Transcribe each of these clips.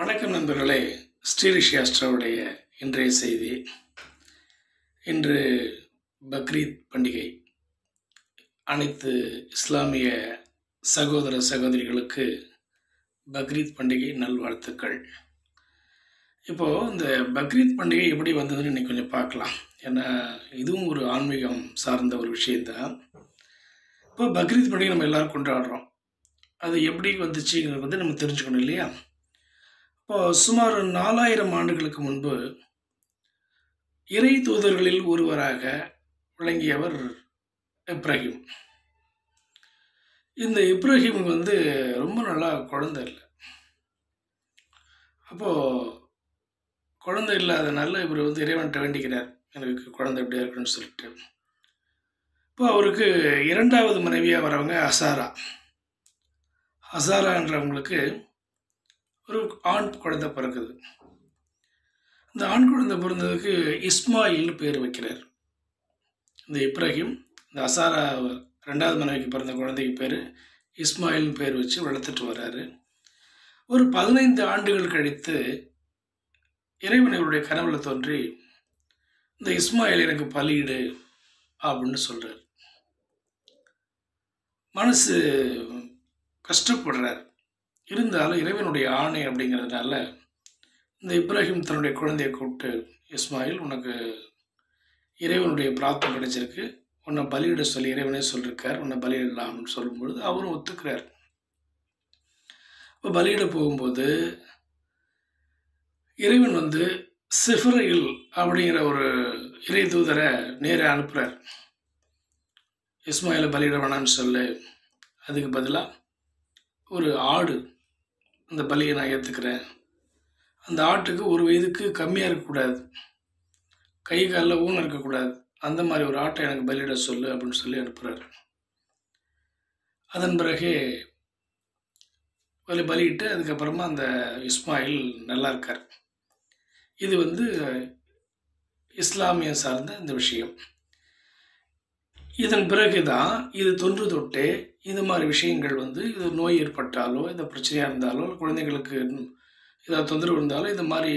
வணக்கம் நண்பர்களே ஸ்ரீரிஷி அஸ்ட்ராவுடைய இன்றைய செய்தி இன்று பக்ரீத் பண்டிகை அனைத்து இஸ்லாமிய சகோதர சகோதரிகளுக்கு பக்ரீத் பண்டிகை நல்வாழ்த்துக்கள் இப்போது இந்த பக்ரீத் பண்டிகை எப்படி வந்ததுன்னு இன்னைக்கு கொஞ்சம் பார்க்கலாம் ஏன்னா இதுவும் ஒரு ஆன்மீகம் சார்ந்த ஒரு விஷயந்தான் இப்போ பக்ரீத் பண்டிகை நம்ம எல்லாரும் கொண்டாடுறோம் அது எப்படி வந்துச்சுங்கிறது வந்து நம்ம தெரிஞ்சுக்கணும் இல்லையா இப்போ சுமார் நாலாயிரம் ஆண்டுகளுக்கு முன்பு இறை தூதர்களில் ஒருவராக விளங்கியவர் இப்ராஹிம் இந்த இப்ராஹிம் வந்து ரொம்ப நல்லா குழந்தை இல்லை அப்போது குழந்தை இல்லாதனால இவர் வந்து இறைவன்கிட்ட வேண்டிக்கிறார் எனக்கு குழந்தை எப்படியா இருக்குன்னு சொல்லிட்டு இப்போ அவருக்கு இரண்டாவது மனைவியாக வரவங்க அசாரா அசாரான்றவங்களுக்கு ஒரு ஆண் குழந்தை பிறக்குது இந்த ஆண் குழந்தை பிறந்ததுக்கு இஸ்மாயில்னு பேர் வைக்கிறார் இந்த இப்ராஹிம் இந்த அசாரா ரெண்டாவது மனைவிக்கு பிறந்த குழந்தைக்கு பேர் இஸ்மாயில்னு பேர் வச்சு வளர்த்துட்டு வர்றாரு ஒரு பதினைந்து ஆண்டுகள் கழித்து இறைவன் இவருடைய கனவுல தோன்றி இந்த இஸ்மாயில் எனக்கு பலியிடு அப்படின்னு சொல்கிறார் மனசு கஷ்டப்படுறார் இருந்தாலும் இறைவனுடைய ஆணை அப்படிங்கிறதுனால இந்த இப்ராஹிம் தன்னுடைய குழந்தையை கூப்பிட்டு இஸ்மாயில் உனக்கு இறைவனுடைய பிராப்தம் கிடைச்சிருக்கு உன்னை பலியிட சொல்லி இறைவனே சொல்லியிருக்கார் உன்னை பலியிடலாம்னு சொல்லும்பொழுது அவரும் ஒத்துக்கிறார் இப்போ பலியிட போகும்போது இறைவன் வந்து சிஃபரையில் அப்படிங்கிற ஒரு இறை தூதரை நேராக அனுப்புகிறார் இஸ்மாயிலை பலியிட வேணாம்னு சொல்லு அதுக்கு பதிலாக ஒரு ஆடு அந்த பலியை நான் ஏற்றுக்கிறேன் அந்த ஆட்டுக்கு ஒரு வயதுக்கு கம்மியாக இருக்கக்கூடாது கை காலில் ஊனம் இருக்கக்கூடாது அந்த மாதிரி ஒரு ஆட்டை எனக்கு பலியிட சொல்லு அப்படின்னு சொல்லி அனுப்புகிறாரு அதன் பிறகு பலி பலியிட்டு அதுக்கப்புறமா அந்த இஸ்மாயில் நல்லா இருக்கார் இது வந்து இஸ்லாமிய சார்ந்த இந்த விஷயம் இதன் பிறகு தான் இது தொன்று தொட்டு இது மாதிரி விஷயங்கள் வந்து இது நோய் ஏற்பட்டாலோ இந்த பிரச்சனையாக இருந்தாலோ குழந்தைங்களுக்கு ஏதாவது தொந்தரவு இருந்தாலோ இந்த மாதிரி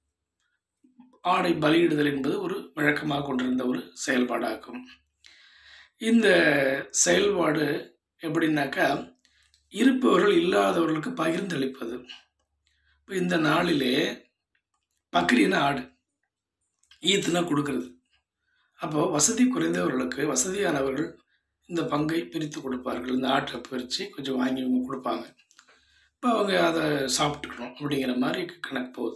ஆடை பலியிடுதல் என்பது ஒரு வழக்கமாக கொண்டிருந்த ஒரு செயல்பாடாகும் இந்த செயல்பாடு எப்படின்னாக்கா இருப்பவர்கள் இல்லாதவர்களுக்கு பகிர்ந்தளிப்பது இப்போ இந்த நாளிலே பக்ரீனா ஆடு ஈத்துனா கொடுக்கறது அப்போது வசதி குறைந்தவர்களுக்கு வசதியானவர்கள் இந்த பங்கை பிரித்து கொடுப்பார்கள் இந்த ஆட்டை பிரித்து கொஞ்சம் வாங்கி இவங்க கொடுப்பாங்க இப்போ அவங்க அதை சாப்பிட்டுக்கணும் அப்படிங்கிற மாதிரி கணக்கு போகுது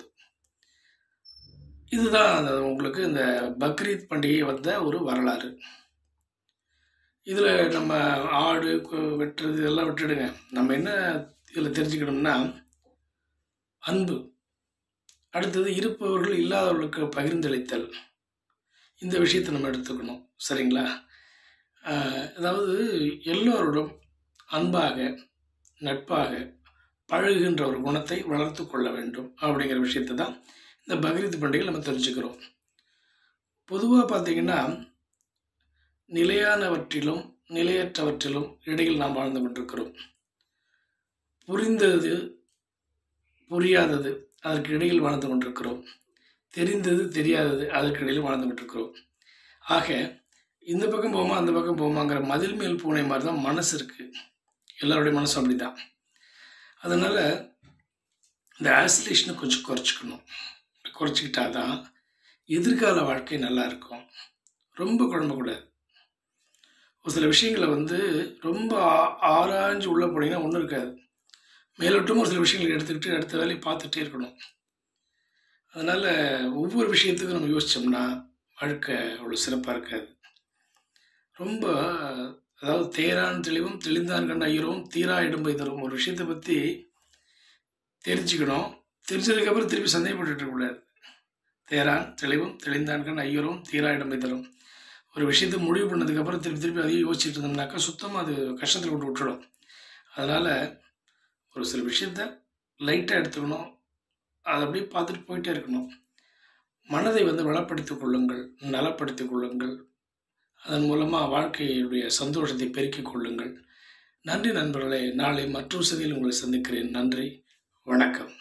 இதுதான் அந்த உங்களுக்கு இந்த பக்ரீத் பண்டிகை வந்த ஒரு வரலாறு இதில் நம்ம ஆடு கு- வெட்டுறது இதெல்லாம் விட்டுடுங்க நம்ம என்ன இதில் தெரிஞ்சுக்கணும்னா அன்பு அடுத்தது இருப்பவர்கள் இல்லாதவர்களுக்கு பகிர்ந்தளித்தல் இந்த விஷயத்தை நம்ம எடுத்துக்கணும் சரிங்களா ஆஹ் அதாவது எல்லோருடன் அன்பாக நட்பாக பழகுகின்ற ஒரு குணத்தை வளர்த்து கொள்ள வேண்டும் அப்படிங்கிற விஷயத்தை தான் இந்த பக்ரீத் பண்டிகை நம்ம தெரிஞ்சுக்கிறோம் பொதுவாக பார்த்தீங்கன்னா நிலையானவற்றிலும் நிலையற்றவற்றிலும் இடையில் நாம் வாழ்ந்து கொண்டிருக்கிறோம் புரிந்தது புரியாதது அதற்கு இடையில் வாழ்ந்து கொண்டிருக்கிறோம் தெரிந்தது தெரியாதது அதற்கு இடையில் வாழ்ந்து கொண்டிருக்கிறோம் ஆக இந்த பக்கம் போமா அந்த பக்கம் போமாங்கிற மதில் மேல் பூனை மாதிரி தான் மனசு இருக்குது எல்லாருடைய மனசும் அப்படி தான் அதனால் இந்த ஆசிலேஷனை கொஞ்சம் குறைச்சிக்கணும் குறைச்சிக்கிட்டா தான் எதிர்கால வாழ்க்கை நல்லா இருக்கும் ரொம்ப குழம்பக்கூடாது ஒரு சில விஷயங்களை வந்து ரொம்ப ஆ- ஆராய்ஞ்சு உள்ளே போனீங்கன்னா ஒன்றும் இருக்காது மேலோட்டமாக ஒரு சில விஷயங்களை எடுத்துக்கிட்டு அடுத்த வேலையை பார்த்துட்டே இருக்கணும் அதனால் ஒவ்வொரு விஷயத்துக்கும் நம்ம யோசித்தோம்னா வாழ்க்கை அவ்வளோ சிறப்பாக இருக்காது ரொம்ப அதாவது தேரான் தெளிவும் தெளிந்தான் கண்ட ஐயரும் தீரா இடும்பை தரும் ஒரு விஷயத்தை பற்றி தெரிஞ்சுக்கணும் தெரிஞ்சதுக்கப்புறம் திருப்பி சந்தேகப்பட்டுட்டு இருக்கக்கூடாது தேரான் தெளிவும் தெளிந்தான் கண் ஐயரும் தீரா இடம்பை தரும் ஒரு விஷயத்தை முடிவு பண்ணதுக்கப்புறம் திருப்பி திருப்பி அதையும் யோசிச்சுட்டு இருந்தோம்னாக்கா சுத்தமாக அது கஷ்டத்தில் கொண்டு விட்டுடும் அதனால் ஒரு சில விஷயத்த லைட்டாக எடுத்துக்கணும் அதை அப்படியே பார்த்துட்டு போயிட்டே இருக்கணும் மனதை வந்து வளப்படுத்திக் கொள்ளுங்கள் நலப்படுத்திக் கொள்ளுங்கள் அதன் மூலமாக வாழ்க்கையுடைய சந்தோஷத்தை பெருக்கிக் கொள்ளுங்கள் நன்றி நண்பர்களே நாளை மற்றொரு செய்தியில் உங்களை சந்திக்கிறேன் நன்றி வணக்கம்